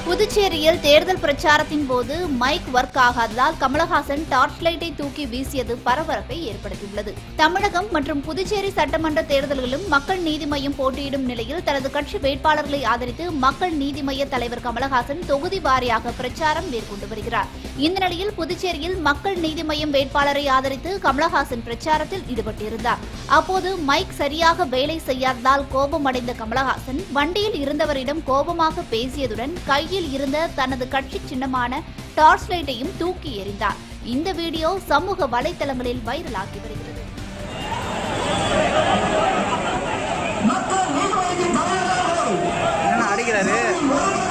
புதுச்சேரியில் தேர்தல் பிரச்சாரத்தின் போது மைக் ஒர்க் ஆகாததால் கமலஹாசன் டார்ச் லைட்டை தூக்கி வீசியது பரபரப்பை ஏற்படுத்தியுள்ளது தமிழகம் மற்றும் புதுச்சேரி சட்டமன்ற தேர்தல்களிலும் மக்கள் நீதி மய்யம் போட்டியிடும் நிலையில் தனது கட்சி வேட்பாளர்களை ஆதரித்து மக்கள் நீதி மய்ய தலைவர் கமலஹாசன் தொகுதி வாரியாக பிரச்சாரம் மேற்கொண்டு வருகிறார் இந்த நிலையில் புதுச்சேரியில் மக்கள் நீதி மய்யம் வேட்பாளரை ஆதரித்து கமலஹாசன் பிரச்சாரத்தில் ஈடுபட்டிருந்தார் அப்போது மைக் சரியாக வேலை செய்யாததால் கோபமடைந்த கமலஹாசன் வண்டியில் இருந்தவரிடம் கோபமாக பேசியதுடன் கையில் இருந்த தனது கட்சி சின்னமான டார்ச் லைட்டையும் தூக்கி எறிந்தார் இந்த வீடியோ சமூக வலைதளங்களில் வைரலாகி வருகிறது மக்கள் நீதிமன்றத்தின் தலைவர்கள் என்னண்ணா அடிக்கிறாரு